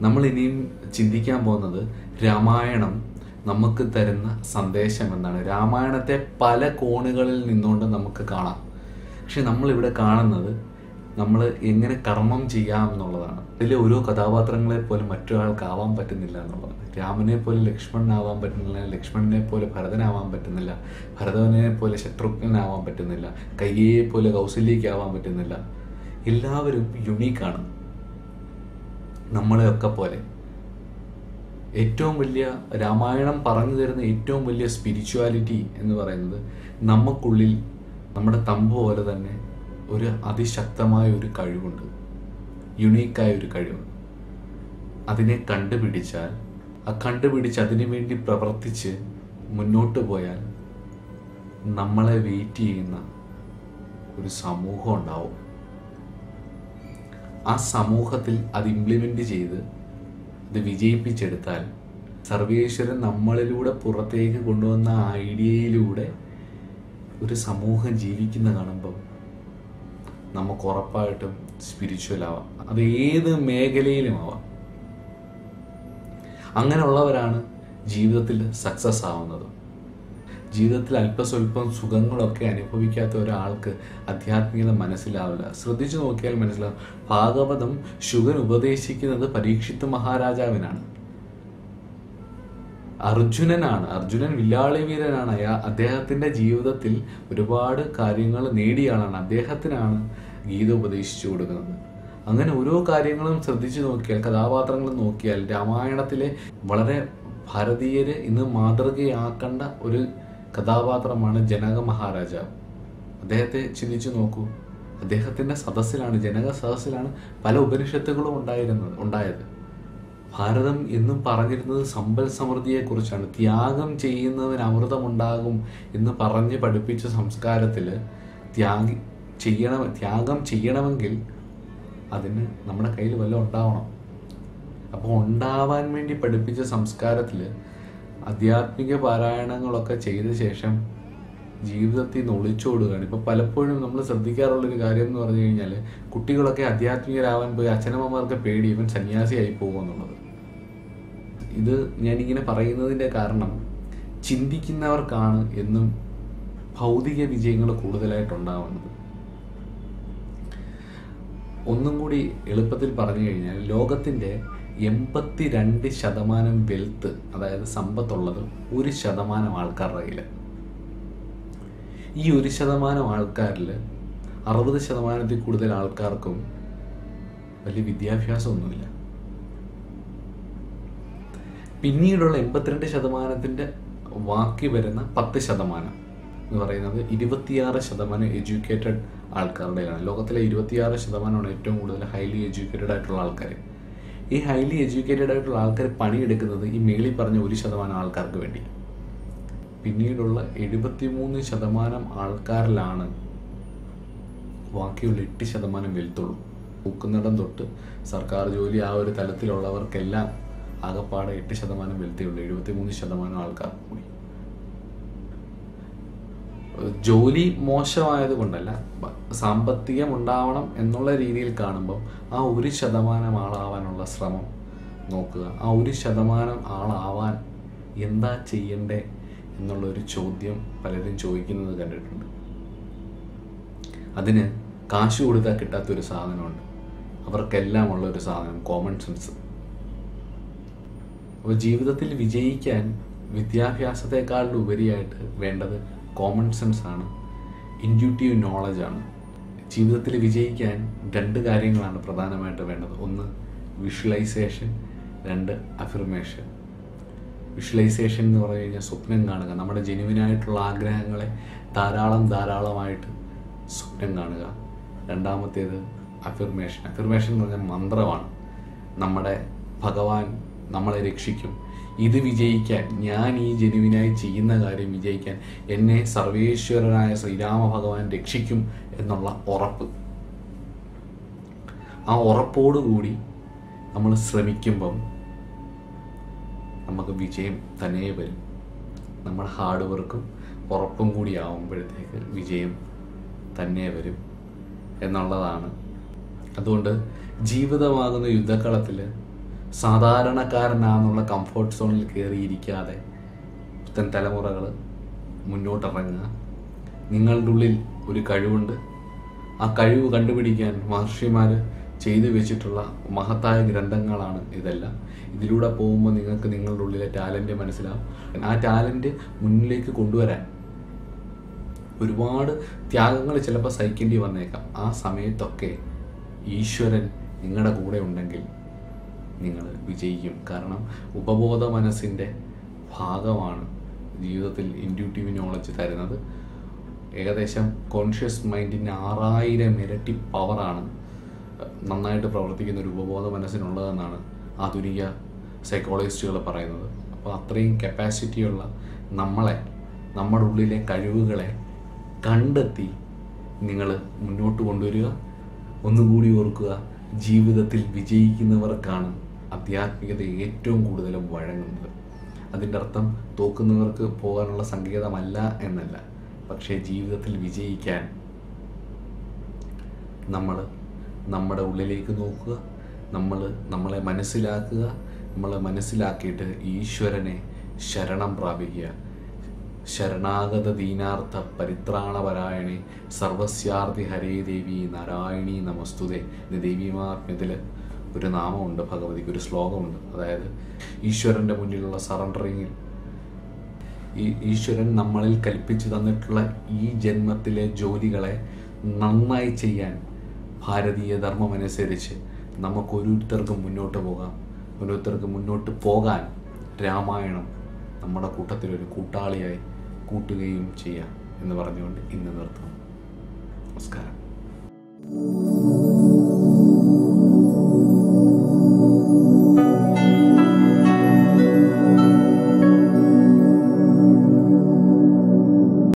നമ്മൾ ഇനിയും ചിന്തിക്കാൻ പോകുന്നത് രാമായണം നമുക്ക് തരുന്ന സന്ദേശം എന്നാണ് രാമായണത്തെ പല കോണുകളിൽ നിന്നുകൊണ്ട് നമുക്ക് കാണാം പക്ഷെ നമ്മളിവിടെ കാണുന്നത് നമ്മൾ എങ്ങനെ കർമ്മം ചെയ്യാം എന്നുള്ളതാണ് ഇതിലെ ഓരോ കഥാപാത്രങ്ങളെ പോലെ മറ്റൊരാൾക്ക് ആവാൻ പറ്റുന്നില്ല എന്നുള്ളതാണ് രാമനെ പോലെ ലക്ഷ്മണനാവാൻ പറ്റുന്നില്ല ലക്ഷ്മണനെ പോലെ ഭരതനാവാൻ പറ്റുന്നില്ല ഭരതനെ പോലെ ശത്രുഘ്നാവാൻ പറ്റുന്നില്ല കയ്യയെ പോലെ കൗസല്യയ്ക്ക് ആവാൻ പറ്റുന്നില്ല എല്ലാവരും യുണീക്കാണ് നമ്മളെയൊക്കെ പോലെ ഏറ്റവും വലിയ രാമായണം പറഞ്ഞു തരുന്ന ഏറ്റവും വലിയ സ്പിരിച്വാലിറ്റി എന്ന് പറയുന്നത് നമുക്കുള്ളിൽ നമ്മുടെ തമ്പ് പോലെ തന്നെ ഒരു അതിശക്തമായ ഒരു കഴിവുണ്ട് യുണീക്കായ ഒരു കഴിവുണ്ട് അതിനെ കണ്ടുപിടിച്ചാൽ ആ കണ്ടുപിടിച്ച് അതിനു വേണ്ടി പ്രവർത്തിച്ച് മുന്നോട്ട് പോയാൽ നമ്മളെ വെയിറ്റ് ചെയ്യുന്ന ഒരു സമൂഹം ഉണ്ടാവും ആ സമൂഹത്തിൽ അത് ഇംപ്ലിമെൻ്റ് ചെയ്ത് ഇത് വിജയിപ്പിച്ചെടുത്താൽ സർവേശ്വരൻ നമ്മളിലൂടെ പുറത്തേക്ക് കൊണ്ടുവന്ന ഐഡിയയിലൂടെ ഒരു സമൂഹം ജീവിക്കുന്ന കാണുമ്പം നമുക്ക് ഉറപ്പായിട്ടും സ്പിരിച്വൽ ആവാം അത് ഏത് മേഖലയിലും ആവാം അങ്ങനെയുള്ളവരാണ് ജീവിതത്തിൽ സക്സസ് ആവുന്നത് ജീവിതത്തിൽ അല്പസ്വല്പം സുഖങ്ങളൊക്കെ അനുഭവിക്കാത്ത ഒരാൾക്ക് ആധ്യാത്മികത മനസ്സിലാവില്ല ശ്രദ്ധിച്ചു നോക്കിയാൽ മനസ്സിലാവും ഭാഗവതം ശുഗൻ ഉപദേശിക്കുന്നത് പരീക്ഷിത്ത് മഹാരാജാവിനാണ് അർജുനനാണ് അർജുനൻ വില്ലാളി വീരനാണ് അയാ അദ്ദേഹത്തിന്റെ ജീവിതത്തിൽ ഒരുപാട് കാര്യങ്ങൾ നേടിയ ആളാണ് അദ്ദേഹത്തിനാണ് ഗീത ഉപദേശിച്ചു കൊടുക്കുന്നത് അങ്ങനെ ഓരോ കാര്യങ്ങളും ശ്രദ്ധിച്ചു നോക്കിയാൽ കഥാപാത്രങ്ങൾ നോക്കിയാൽ രാമായണത്തിലെ വളരെ ഭാരതീയര് ഇന്ന് മാതൃകയാക്കേണ്ട ഒരു കഥാപാത്രമാണ് ജനക മഹാരാജാവ് അദ്ദേഹത്തെ ചിന്തിച്ചു നോക്കൂ അദ്ദേഹത്തിന്റെ സദസ്സിലാണ് ജനക സദസ്സിലാണ് പല ഉപനിഷത്തുകളും ഉണ്ടായിരുന്നത് ഉണ്ടായത് ഭാരതം എന്നും പറഞ്ഞിരുന്നത് സമ്പൽ സമൃദ്ധിയെക്കുറിച്ചാണ് ത്യാഗം ചെയ്യുന്നവന് അമൃതമുണ്ടാകും എന്ന് പറഞ്ഞ് പഠിപ്പിച്ച സംസ്കാരത്തിൽ ത്യാഗി ചെയ്യണം ത്യാഗം ചെയ്യണമെങ്കിൽ അതിന് നമ്മുടെ കയ്യിൽ വല്ലതും ഉണ്ടാവണം അപ്പോൾ ഉണ്ടാവാൻ വേണ്ടി പഠിപ്പിച്ച സംസ്കാരത്തിൽ ആധ്യാത്മിക പാരായണങ്ങളൊക്കെ ചെയ്ത ശേഷം ജീവിതത്തിൽ നിന്ന് ഒളിച്ചോടുകയാണ് ഇപ്പോൾ പലപ്പോഴും നമ്മൾ ശ്രദ്ധിക്കാറുള്ളൊരു കാര്യം എന്ന് പറഞ്ഞു കഴിഞ്ഞാൽ കുട്ടികളൊക്കെ ആധ്യാത്മികരാവാൻ പോയി അച്ഛനമ്മമാർക്ക് പേടി ഇവൻ സന്യാസിയായി പോകുമെന്നുള്ളത് ഇത് ഞാനിങ്ങനെ പറയുന്നതിൻ്റെ കാരണം ചിന്തിക്കുന്നവർക്കാണ് എന്നും ഭൗതിക വിജയങ്ങൾ കൂടുതലായിട്ടുണ്ടാവുന്നത് ഒന്നും കൂടി എളുപ്പത്തിൽ പറഞ്ഞു കഴിഞ്ഞാൽ ലോകത്തിൻ്റെ എൺപത്തി രണ്ട് ശതമാനം വെൽത്ത് അതായത് സമ്പത്തുള്ളത് ഒരു ശതമാനം ആൾക്കാരുടെ കയ്യിൽ ഈ ഒരു ശതമാനം ആൾക്കാരിൽ അറുപത് ശതമാനത്തിൽ കൂടുതൽ ആൾക്കാർക്കും വലിയ വിദ്യാഭ്യാസമൊന്നുമില്ല പിന്നീടുള്ള എൺപത്തിരണ്ട് ശതമാനത്തിൻ്റെ ബാക്കി വരുന്ന പത്ത് ശതമാനം എന്ന് പറയുന്നത് ഇരുപത്തിയാറ് ശതമാനം എഡ്യൂക്കേറ്റഡ് ആൾക്കാരുടെയാണ് ലോകത്തിലെ ഇരുപത്തിയാറ് ശതമാനമാണ് ഏറ്റവും കൂടുതൽ ഹൈലി എഡ്യൂക്കേറ്റഡ് ആയിട്ടുള്ള ആൾക്കാർ ഈ ഹൈലി എഡ്യൂക്കേറ്റഡ് ആയിട്ടുള്ള ആൾക്കാർ പണിയെടുക്കുന്നത് ഈ മേളിൽ പറഞ്ഞ ഒരു ശതമാനം ആൾക്കാർക്ക് വേണ്ടി പിന്നീടുള്ള എഴുപത്തിമൂന്ന് ശതമാനം ആൾക്കാരിലാണ് ബാക്കിയുള്ള എട്ട് ശതമാനം വെൽത്തുള്ളൂ പൂക്കുന്നിടം തൊട്ട് സർക്കാർ ജോലി ആ ഒരു തലത്തിലുള്ളവർക്കെല്ലാം ആകപ്പാടെ എട്ട് ശതമാനം വെൽത്തേ ഉള്ളൂ എഴുപത്തിമൂന്ന് ശതമാനം ആൾക്കാർ കൂടി ജോലി മോശമായത് കൊണ്ടല്ല ബ- സാമ്പത്തികം ഉണ്ടാവണം എന്നുള്ള രീതിയിൽ കാണുമ്പോൾ ആ ഒരു ശതമാനം ആളാവാനുള്ള ശ്രമം നോക്കുക ആ ഒരു ശതമാനം ആളാവാൻ എന്താ ചെയ്യണ്ടേ എന്നുള്ളൊരു ചോദ്യം പലരും ചോദിക്കുന്നത് കണ്ടിട്ടുണ്ട് അതിന് കാശ് കൊടുത്താൽ കിട്ടാത്തൊരു സാധനമുണ്ട് അവർക്കെല്ലാം ഉള്ള ഒരു സാധനം കോമൺ സെൻസ് അപ്പോൾ ജീവിതത്തിൽ വിജയിക്കാൻ വിദ്യാഭ്യാസത്തെക്കാളും ഉപരിയായിട്ട് വേണ്ടത് കോമൺ സെൻസ് ആണ് ഇൻഡ്യൂട്ടീവ് നോളജ് ആണ് ജീവിതത്തിൽ വിജയിക്കാൻ രണ്ട് കാര്യങ്ങളാണ് പ്രധാനമായിട്ട് വേണ്ടത് ഒന്ന് വിഷ്വലൈസേഷൻ രണ്ട് അഫിർമേഷൻ വിഷ്വലൈസേഷൻ എന്ന് പറഞ്ഞു കഴിഞ്ഞാൽ സ്വപ്നം കാണുക നമ്മുടെ ജെനുവിനായിട്ടുള്ള ആഗ്രഹങ്ങളെ ധാരാളം ധാരാളമായിട്ട് സ്വപ്നം കാണുക രണ്ടാമത്തേത് അഫിർമേഷൻ അഫിർമേഷൻ എന്ന് പറഞ്ഞാൽ മന്ത്രമാണ് നമ്മുടെ ഭഗവാൻ നമ്മളെ രക്ഷിക്കും ഇത് വിജയിക്കാൻ ഞാൻ ഈ ജനുവിനായി ചെയ്യുന്ന കാര്യം വിജയിക്കാൻ എന്നെ സർവേശ്വരനായ ശ്രീരാമ ഭഗവാൻ രക്ഷിക്കും എന്നുള്ള ഉറപ്പ് ആ ഉറപ്പോടുകൂടി നമ്മൾ ശ്രമിക്കുമ്പം നമുക്ക് വിജയം തന്നെ വരും നമ്മുടെ ഹാർഡ് വർക്കും ഉറപ്പും കൂടി ആവുമ്പോഴത്തേക്ക് വിജയം തന്നെ വരും എന്നുള്ളതാണ് അതുകൊണ്ട് ജീവിതമാകുന്ന യുദ്ധക്കളത്തിൽ സാധാരണക്കാരനാന്നുള്ള കംഫർട്ട് സോണിൽ കയറിയിരിക്കാതെ പുത്തൻ തലമുറകൾ മുന്നോട്ടിറങ്ങുക നിങ്ങളുടെ ഉള്ളിൽ ഒരു കഴിവുണ്ട് ആ കഴിവ് കണ്ടുപിടിക്കാൻ മഹർഷിമാർ ചെയ്തു വെച്ചിട്ടുള്ള മഹത്തായ ഗ്രന്ഥങ്ങളാണ് ഇതെല്ലാം ഇതിലൂടെ പോകുമ്പോൾ നിങ്ങൾക്ക് നിങ്ങളുടെ ഉള്ളിലെ ടാലൻറ്റ് മനസ്സിലാവും ആ ടാലൻറ്റ് മുന്നിലേക്ക് കൊണ്ടുവരാൻ ഒരുപാട് ത്യാഗങ്ങൾ ചിലപ്പോൾ സഹിക്കേണ്ടി വന്നേക്കാം ആ സമയത്തൊക്കെ ഈശ്വരൻ നിങ്ങളുടെ കൂടെ ഉണ്ടെങ്കിൽ നിങ്ങൾ വിജയിക്കും കാരണം ഉപബോധ മനസ്സിൻ്റെ ഭാഗമാണ് ജീവിതത്തിൽ ഇൻഡ്യൂട്ടീവ് നോളജ് തരുന്നത് ഏകദേശം കോൺഷ്യസ് മൈൻഡിൻ്റെ ആറായിരം ഇരട്ടി പവറാണ് നന്നായിട്ട് പ്രവർത്തിക്കുന്ന ഒരു ഉപബോധ മനസ്സിനുള്ളതെന്നാണ് ആധുനിക സൈക്കോളജിസ്റ്റുകൾ പറയുന്നത് അപ്പോൾ അത്രയും കപ്പാസിറ്റിയുള്ള നമ്മളെ നമ്മുടെ ഉള്ളിലെ കഴിവുകളെ കണ്ടെത്തി നിങ്ങൾ മുന്നോട്ട് കൊണ്ടുവരിക ഒന്നുകൂടി ഓർക്കുക ജീവിതത്തിൽ വിജയിക്കുന്നവർക്കാണ് ആധ്യാത്മികത ഏറ്റവും കൂടുതൽ വഴങ്ങുന്നത് അതിൻ്റെ അർത്ഥം തോക്കുന്നവർക്ക് പോകാനുള്ള സങ്കേതമല്ല എന്നല്ല പക്ഷേ ജീവിതത്തിൽ വിജയിക്കാൻ നമ്മൾ നമ്മുടെ ഉള്ളിലേക്ക് നോക്കുക നമ്മൾ നമ്മളെ മനസ്സിലാക്കുക നമ്മളെ മനസ്സിലാക്കിയിട്ട് ഈശ്വരനെ ശരണം പ്രാപിക്കുക ശരണാഗത ദീനാർത്ഥ പരിത്രാണപരായണി സർവസ്യാർത്ഥി ഹരേ ദേവി നാരായണി നമസ്തുതേ ഇത് ദേവിമാത്മ്യത്തിൽ ഒരു നാമമുണ്ട് ഭഗവതിക്ക് ഒരു ശ്ലോകമുണ്ട് അതായത് ഈശ്വരൻ്റെ മുന്നിലുള്ള സറണ്ടറിങ്ങിൽ ഈ ഈശ്വരൻ നമ്മളിൽ കൽപ്പിച്ചു തന്നിട്ടുള്ള ഈ ജന്മത്തിലെ ജോലികളെ നന്നായി ചെയ്യാൻ ഭാരതീയ ധർമ്മമനുസരിച്ച് നമുക്ക് ഓരോരുത്തർക്കും മുന്നോട്ട് പോകാം ഓരോരുത്തർക്ക് മുന്നോട്ട് പോകാൻ രാമായണം നമ്മുടെ കൂട്ടത്തിലൊരു കൂട്ടാളിയായി കൂട്ടുകയും ചെയ്യാം എന്ന് പറഞ്ഞുകൊണ്ട് ഇന്ന് നിർത്തുന്നു നമസ്കാരം